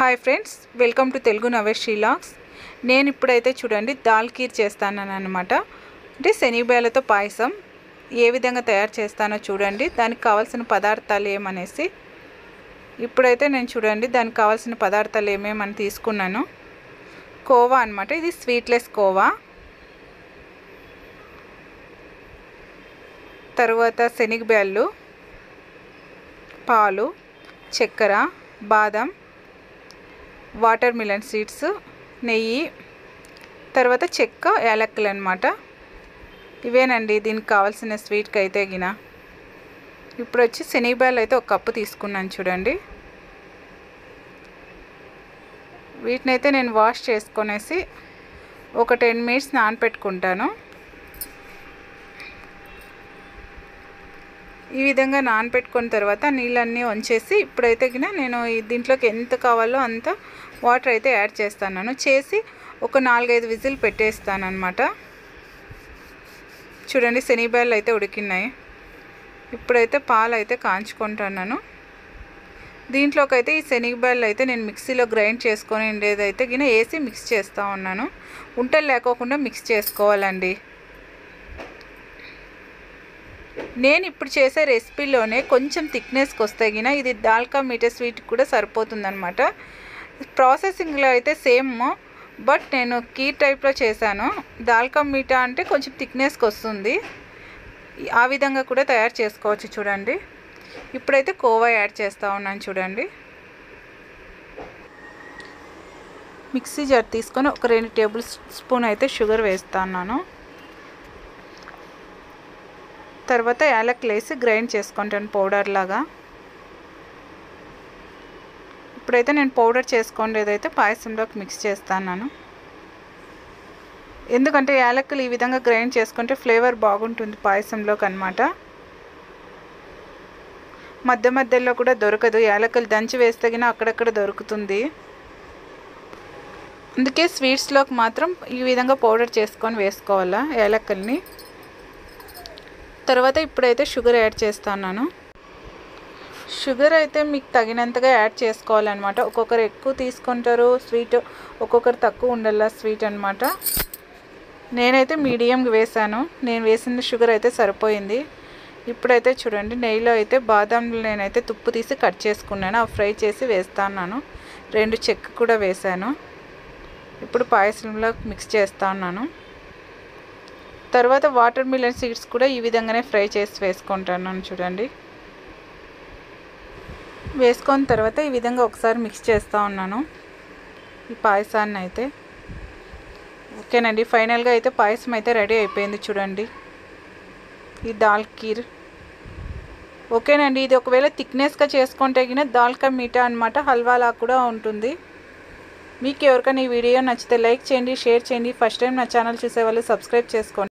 hi friends welcome to Telugu Navesh షీలాగ్స్ నేను ఇప్పుడైతే చూడండి దాల్ కీర్ చేస్తాను అనమాట అంటే శనగబేలతో పాయసం ఏ విధంగా తయారు చేస్తానో చూడండి దానికి కావాల్సిన పదార్థాలు ఏమనేసి ఇప్పుడైతే నేను చూడండి దానికి కావాల్సిన పదార్థాలు ఏమేమని తీసుకున్నాను కోవా అనమాట ఇది స్వీట్లెస్ కోవా తరువాత శనగబేళ్ళు పాలు చక్కెర బాదం వాటర్ మిలన్ సీడ్స్ నెయ్యి తర్వాత చెక్క యాలక్కులు అనమాట ఇవేనండి దీనికి కావాల్సిన స్వీట్కి అయితే గిన ఇప్పుడు వచ్చి శనగబాయలు అయితే ఒక కప్పు తీసుకున్నాను చూడండి వీటిని అయితే నేను వాష్ చేసుకొనేసి ఒక టెన్ మినిట్స్ నానపెట్టుకుంటాను ఈ విధంగా నానపెట్టుకున్న తర్వాత నీళ్ళన్నీ వంచేసి ఇప్పుడైతే గిన నేను ఈ దీంట్లోకి ఎంత కావాలో అంత వాటర్ అయితే యాడ్ చేస్తాను చేసి ఒక నాలుగైదు విజిల్ పెట్టేస్తాను అనమాట చూడండి శనగబాయలు అయితే ఉడికినాయి ఇప్పుడైతే పాలు అయితే కాంచుకుంటున్నాను దీంట్లోకి అయితే ఈ శనగబాయలు అయితే నేను మిక్సీలో గ్రైండ్ చేసుకొని ఉండేదైతే గిన వేసి మిక్స్ చేస్తూ ఉన్నాను ఉంటలు లేకోకుండా మిక్స్ చేసుకోవాలండి నేను ఇప్పుడు చేసే రెసిపీలోనే కొంచెం థిక్నెస్కి వస్తే గిన ఇది దాల్కా మీఠా స్వీట్ కూడా సరిపోతుందన్నమాట ప్రాసెసింగ్లో అయితే సేమ్ బట్ నేను కీ టైప్లో చేశాను దాల్కా మీఠా అంటే కొంచెం థిక్నెస్కి వస్తుంది ఆ విధంగా కూడా తయారు చేసుకోవచ్చు చూడండి ఇప్పుడైతే కోవా యాడ్ చేస్తూ ఉన్నాను చూడండి మిక్సీ జార్ తీసుకొని ఒక రెండు టేబుల్ స్పూన్ అయితే షుగర్ వేస్తున్నాను తర్వాత యాలకులు వేసి గ్రైండ్ చేసుకుంటాను పౌడర్ లాగా ఇప్పుడైతే నేను పౌడర్ చేసుకునేదైతే పాయసంలోకి మిక్స్ చేస్తాను ఎందుకంటే యాలకులు ఈ విధంగా గ్రైండ్ చేసుకుంటే ఫ్లేవర్ బాగుంటుంది పాయసంలోకి అనమాట మధ్య మధ్యలో కూడా దొరకదు యాలకులు దంచి వేస్తే గిన అక్కడక్కడ దొరుకుతుంది అందుకే స్వీట్స్లోకి మాత్రం ఈ విధంగా పౌడర్ చేసుకొని వేసుకోవాలా యాలకుల్ని తర్వాత ఇప్పుడైతే షుగర్ యాడ్ చేస్తున్నాను షుగర్ అయితే మీకు తగినంతగా యాడ్ చేసుకోవాలన్నమాట ఒక్కొక్కరు ఎక్కువ తీసుకుంటారు స్వీట్ ఒక్కొక్కరు తక్కువ ఉండాల స్వీట్ అనమాట నేనైతే మీడియంగా వేసాను నేను వేసిన షుగర్ అయితే సరిపోయింది ఇప్పుడైతే చూడండి నెయ్యిలో అయితే బాదాంలు నేనైతే తుప్పు తీసి కట్ చేసుకున్నాను అవి ఫ్రై చేసి వేస్తున్నాను రెండు చెక్క కూడా వేసాను ఇప్పుడు పాయసంలో మిక్స్ చేస్తా ఉన్నాను తర్వాత వాటర్ మిలన్ సీడ్స్ కూడా ఈ విధంగానే ఫ్రై చేసి వేసుకుంటాను చూడండి వేసుకున్న తర్వాత ఈ విధంగా ఒకసారి మిక్స్ చేస్తూ ఉన్నాను ఈ పాయసాన్ని అయితే ఓకేనండి ఫైనల్గా అయితే పాయసం అయితే రెడీ అయిపోయింది చూడండి ఈ దాల్ కీర్ ఓకేనండి ఇది ఒకవేళ థిక్నెస్గా చేసుకుంటే గిన దాల్కా మీఠా అనమాట హల్వాలా కూడా ఉంటుంది మీకు ఎవరికైనా ఈ వీడియో నచ్చితే లైక్ చేయండి షేర్ చేయండి ఫస్ట్ టైం నా ఛానల్ చూసే వాళ్ళు సబ్స్క్రైబ్ చేసుకోండి